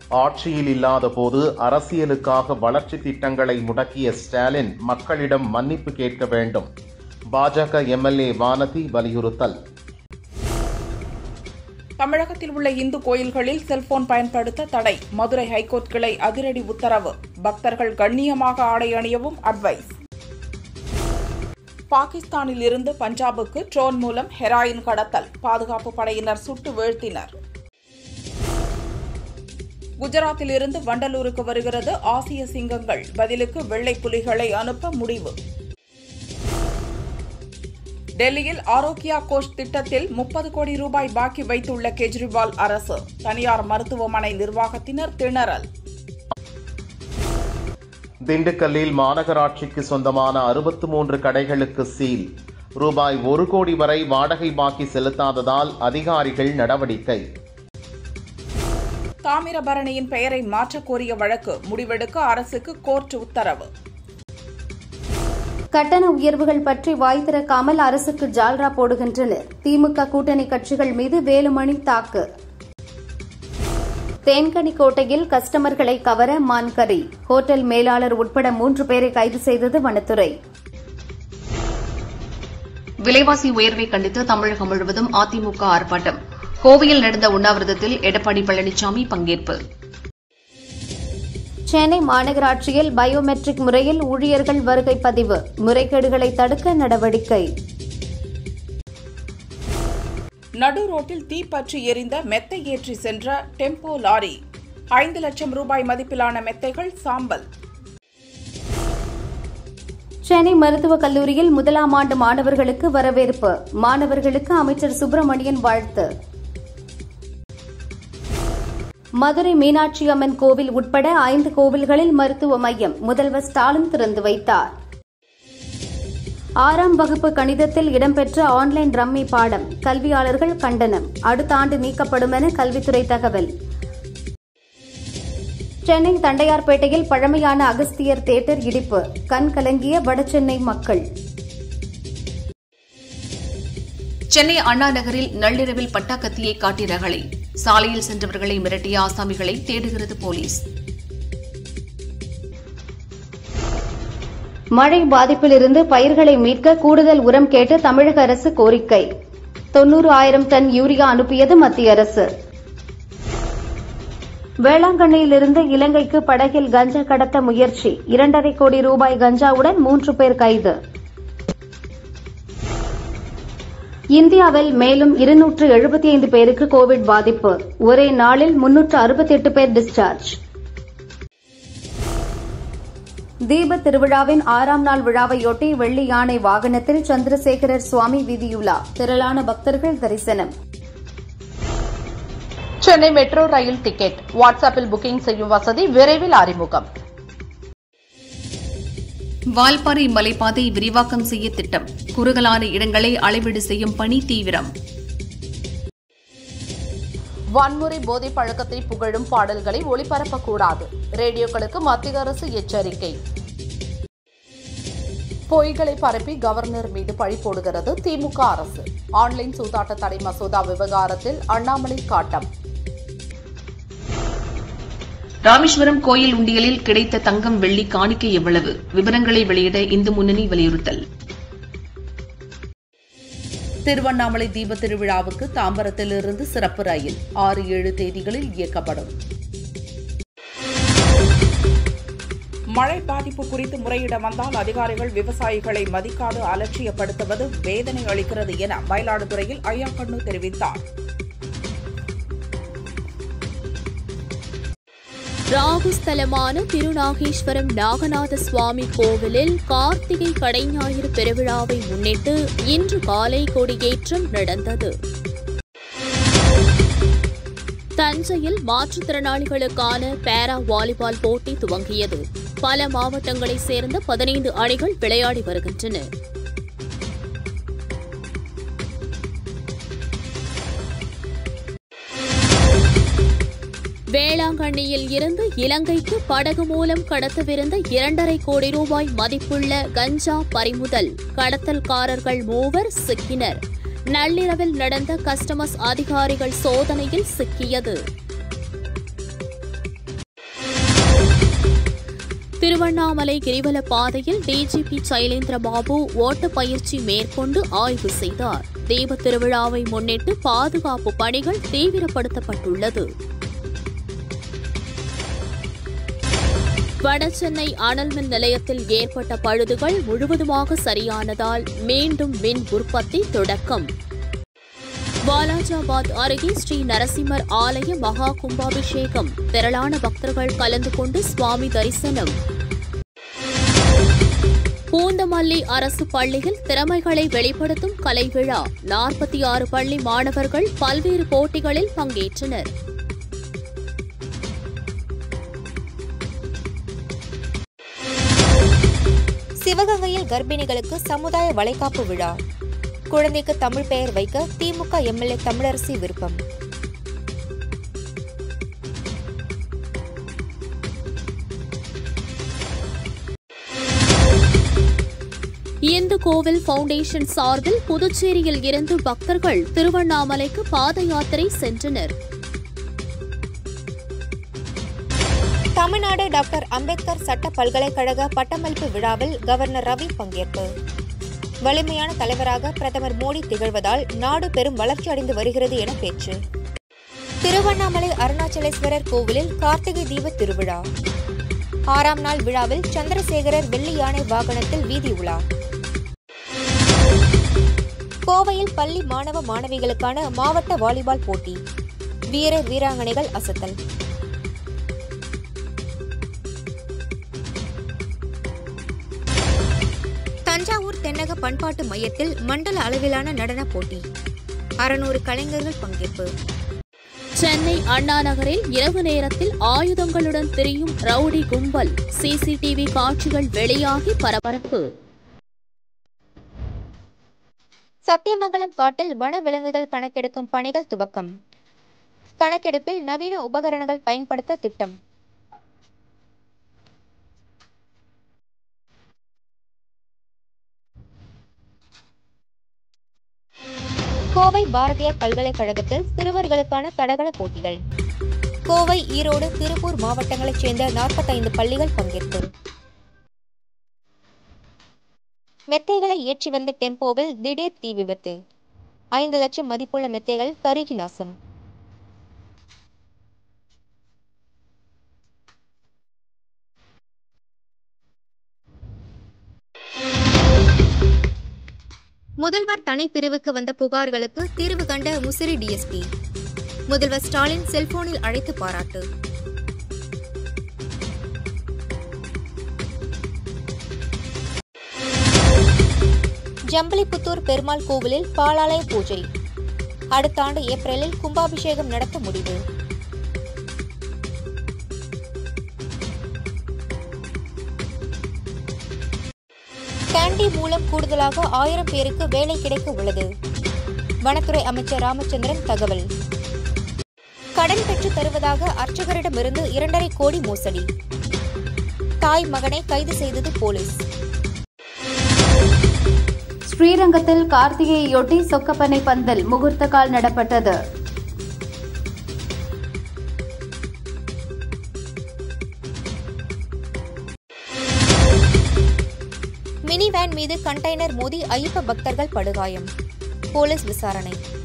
ஆட்சியில் இல்லாத போது அரசியலுக்காக வளர்ச்சி திட்டங்களை முடக்கிய ஸ்டாலின் மக்களிடம் மன்னிப்பு கேட்க வேண்டும் பாஜக எம்எல்ஏ வானதி வலியுறுத்தல் தமிழகத்தில் உள்ள இந்து கோயில்களில் செல்போன் பயன்படுத்த தடை மதுரை ஹைகோர்ட் கிளை அதிரடி உத்தரவு பக்தர்கள் கண்ணியமாக ஆடை அணியவும் அட்வைஸ் பாகிஸ்தானில் இருந்து பஞ்சாபுக்கு ட்ரோன் மூலம் ஹெராயின் கடத்தல் பாதுகாப்பு படையினர் சுட்டு வீழ்த்தினர் குஜராத்தில் இருந்து வண்டலூருக்கு வருகிறது ஆசிய சிங்கங்கள் பதிலுக்கு வெள்ளை புலிகளை அனுப்ப முடிவு டெல்லியில் ஆரோக்கியா கோஷ் திட்டத்தில் முப்பது கோடி ரூபாய் பாக்கி வைத்துள்ள கெஜ்ரிவால் அரசு தனியார் மருத்துவமனை நிர்வாகத்தினர் திணறல் திண்டுக்கல்லில் மாநகராட்சிக்கு சொந்தமான அறுபத்து மூன்று கடைகளுக்கு சீல் ரூபாய் ஒரு கோடி வரை வாடகை பாக்கி செலுத்தாததால் அதிகாரிகள் நடவடிக்கை தாமிரபரணியின் பெயரை மாற்றக் கோரிய வழக்கு முடிவெடுக்க அரசுக்கு கோர்ட் உத்தரவு கட்டண உயர்வுகள் பற்றி வாய் திறக்காமல் அரசுக்கு ஜால்ரா போடுகின்றனர் திமுக கூட்டணி கட்சிகள் மீது வேலுமணி தாக்கு தேன்கனிக்கோட்டையில் கஸ்டமர்களை கவர மான்கரி ஹோட்டல் மேலாளர் உட்பட மூன்று பேரை கைது செய்தது வனத்துறை விலைவாசி உயர்வை கண்டித்து தமிழகம் முழுவதும் அதிமுக ஆர்ப்பாட்டம் கோவையில் நடந்த உண்ணாவிரதத்தில் எடப்பாடி பழனிசாமி பங்கேற்பு சென்னை மாநகராட்சியில் பயோமெட்ரிக் முறையில் ஊழியர்கள் வருகை பதிவு முறைகேடுகளை தடுக்க நடவடிக்கை நடு ரோட்டில் தீப்பற்றி எரிந்த மெத்தை ஏற்றி சென்ற டெம்போ லாரி ஐந்து லட்சம் ரூபாய் மதிப்பிலான மெத்தைகள் சாம்பல் சென்னை மருத்துவக் கல்லூரியில் முதலாம் ஆண்டு மாணவர்களுக்கு வரவேற்பு மாணவர்களுக்கு அமைச்சர் சுப்பிரமணியன் வாழ்த்து மதுரை மீனாட்சி அம்மன் கோவில் உட்பட ஐந்து கோவில்களில் மருத்துவ மையம் முதல்வர் ஸ்டாலின் திறந்து வைத்தார் ஆறாம் வகுப்பு கணிதத்தில் இடம்பெற்ற ஆன்லைன் ரம்மி பாடம் கல்வியாளர்கள் கண்டனம் அடுத்த ஆண்டு நீக்கப்படும் என கல்வித்துறை தகவல் சென்னை தண்டையார்பேட்டையில் பழமையான அகஸ்தியர் தேட்டர் இடிப்பு கண் கலங்கிய வடசென்னை மக்கள் சென்னை அண்ணா நகரில் நள்ளிரவில் பட்டாக்கத்தியை காட்டி ரகளை சாலையில் சென்றவர்களை மிரட்டிய ஆசாமிகளை தேடுகிறது போலீஸ் மழை பாதிப்பிலிருந்து பயிர்களை மீட்க கூடுதல் உரம் கேட்டு தமிழக அரசு கோரிக்கை தொன்னூறு ஆயிரம் டன் யூரியா அனுப்பியது மத்திய அரசு வேளாங்கண்ணியிலிருந்து இலங்கைக்கு படகில் கஞ்சா கடத்த முயற்சி இரண்டரை கோடி ரூபாய் கஞ்சாவுடன் மூன்று பேர் கைது இந்தியாவில் மேலும் இருநூற்று எழுபத்தி ஐந்து பேருக்கு கோவிட் பாதிப்பு ஒரே நாளில் முன்னூற்று அறுபத்தி எட்டு பேர் டிஸ்சார்ஜ் தீப திருவிழாவின் ஆறாம் நாள் விழாவையொட்டி வெள்ளி யானை வாகனத்தில் சந்திரசேகரர் சுவாமி வீதியுலா திரளான பக்தர்கள் தரிசனம் சென்னை மெட்ரோ ரயில் டிக்கெட் வாட்ஸ்அப்பில் புக்கிங் செய்யும் வசதி விரைவில் அறிமுகம் வால்பாறை மலைப்பாதை விரிவாக்கம் செய்ய திட்டம் குறுகலான இடங்களை அளவீடு செய்யும் பணி தீவிரம் வன்முறை போதை பழக்கத்தை புகழும் பாடல்களை ஒளிபரப்பக்கூடாது ரேடியோக்களுக்கு மத்திய அரசு எச்சரிக்கை பொய்களை பரப்பி கவர்னர் மீது பழி போடுகிறது திமுக அரசு ஆன்லைன் சூதாட்ட தடை மசோதா விவகாரத்தில் அண்ணாமலை காட்டம் ராமேஸ்வரம் கோயில் உண்டியலில் கிடைத்த தங்கம் வெள்ளி காணிக்கை எவ்வளவு விவரங்களை வெளியிட இந்து முன்னணி வலியுறுத்தல் திருவண்ணாமலை தீப திருவிழாவுக்கு தாம்பரத்திலிருந்து சிறப்பு ரயில் ஆறு ஏழு தேதிகளில் இயக்கப்படும் மழை பாதிப்பு குறித்து முறையிட வந்தால் அதிகாரிகள் விவசாயிகளை மதிக்காது அலட்சியப்படுத்துவது வேதனை அளிக்கிறது என மயிலாடுதுறையில் ஐயாக்கண்ணு தெரிவித்தார் ராகுஸ்தலமான திருநாகேஸ்வரம் நாகநாத சுவாமி கோவிலில் கார்த்திகை கடைஞாயிறு பெருவிழாவை முன்னிட்டு இன்று காலை கொடியேற்றம் நடந்தது தஞ்சையில் மாற்றுத்திறனாளிகளுக்கான பேரா வாலிபால் போட்டி துவங்கியது பல மாவட்டங்களைச் சேர்ந்த பதினைந்து அணிகள் விளையாடி வருகின்றன வேளாங்கண்ணியில் இருந்து இலங்கைக்கு படகு மூலம் கடத்தவிருந்த இரண்டரை கோடி ரூபாய் மதிப்புள்ள கஞ்சா பறிமுதல் கடத்தல்காரர்கள் மூவர் சிக்கினர் நள்ளிரவில் நடந்த கஸ்டமஸ் அதிகாரிகள் சோதனையில் சிக்கியது திருவண்ணாமலை கிரிவல பாதையில் டிஜிபி சைலேந்திர பாபு ஓட்ட பயிற்சி மேற்கொண்டு ஆய்வு செய்தார் தீப திருவிழாவை முன்னிட்டு பாதுகாப்பு பணிகள் தீவிரப்படுத்தப்பட்டுள்ளது வடசென்னை அனல் மின் நிலையத்தில் ஏற்பட்ட பழுதுகள் முழுவதுமாக சரியானதால் மீண்டும் மின் உற்பத்தி தொடக்கம் வாலாஜாபாத் அருகே ஸ்ரீ நரசிம்மர் ஆலய மகா கும்பாபிஷேகம் திரளான பக்தர்கள் கலந்து கொண்டு சுவாமி தரிசனம் பூந்தமல்லி அரசு பள்ளியில் திறமைகளை வெளிப்படுத்தும் கலை விழா நாற்பத்தி ஆறு பள்ளி மாணவர்கள் பல்வேறு போட்டிகளில் பங்கேற்றனர் சிவகங்கையில் கர்ப்பிணிகளுக்கு சமுதாய வளைகாப்பு விழா குழந்தைக்கு தமிழ் பெயர் வைக்க திமுக எம்எல்ஏ தமிழரசி விருப்பம் இந்து கோவில் ஃபவுண்டேஷன் சார்பில் புதுச்சேரியில் இருந்து பக்தர்கள் திருவண்ணாமலைக்கு பாத யாத்திரை சென்றனர் தமிழ்நாடு டாக்டர் அம்பேத்கர் சட்ட பல்கலைக்கழக பட்டமளிப்பு விழாவில் கவர்னர் ரவி பங்கேற்பு வலிமையான தலைவராக பிரதமர் மோடி திகழ்வதால் நாடு பெரும் வளர்ச்சி அடைந்து வருகிறது என பேச்சு திருவண்ணாமலை அருணாச்சலேஸ்வரர் கோவிலில் கார்த்திகை தீப திருவிழா ஆறாம் நாள் விழாவில் சந்திரசேகரர் வெள்ளி யானை வாகனத்தில் வீதி உலா கோவையில் பள்ளி மாணவ மாணவிகளுக்கான மாவட்ட வாலிபால் போட்டி வீரர் வீராங்கனைகள் அசத்தல் தஞ்சாவூர் தென்னக பண்பாட்டு மையத்தில் மண்டல அளவிலான நடன போட்டி அறுநூறு கலைஞர்கள் பங்கேற்பு சென்னை அண்ணா நகரில் இரவு நேரத்தில் ஆயுதங்களுடன் திரியும் ரவுடி கும்பல் சிசிடிவி காட்சிகள் வெளியாகி பரபரப்பு சத்தியமங்கலம் காட்டில் வன விலங்குகள் கணக்கெடுக்கும் பணிகள் துவக்கம் கணக்கெடுப்பில் நவீன உபகரணங்கள் பயன்படுத்த திட்டம் கோவை பாரதியார் பல்கலைக்கழகத்தில் சிறுவர்களுக்கான தடகள போட்டிகள் கோவை ஈரோடு திருப்பூர் மாவட்டங்களைச் சேர்ந்த நாற்பத்தைந்து பள்ளிகள் பங்கேற்பு மெத்தைகளை ஏற்றி வந்த டெம்போவில் திடீர் தீ விபத்து ஐந்து லட்சம் மதிப்புள்ள மெத்தைகள் கருகி நாசம் முதல்வர் தனிப்பிரிவுக்கு வந்த புகார்களுக்கு தீர்வு கண்ட முசிறி டிஎஸ்பி முதல்வர் ஸ்டாலின் செல்போனில் அழைத்து பாராட்டு ஜம்பலிபுத்தூர் பெருமாள் கோவிலில் பாலாலய பூஜை அடுத்த ஆண்டு ஏப்ரலில் கும்பாபிஷேகம் நடத்த முடிவு கேண்டி மூலம் கூடுதலாக ஆயிரம் பேருக்கு வேலை கிடைக்க உள்ளது வனத்துறை அமைச்சர் ராமச்சந்திரன் தகவல் கடன் பெற்று தருவதாக அர்ச்சகரிடமிருந்து இரண்டரை கோடி மோசடி தாய் மகனை கைது செய்தது போலீஸ் ஸ்ரீரங்கத்தில் கார்த்திகையொட்டி சொக்கப்பனை பந்தல் முகூர்த்த கால் நடப்பட்டது மினி வேன் மீது கண்டெய்னர் மோதி ஐயப்ப பக்தர்கள் படுகாயம் போலீஸ் விசாரணை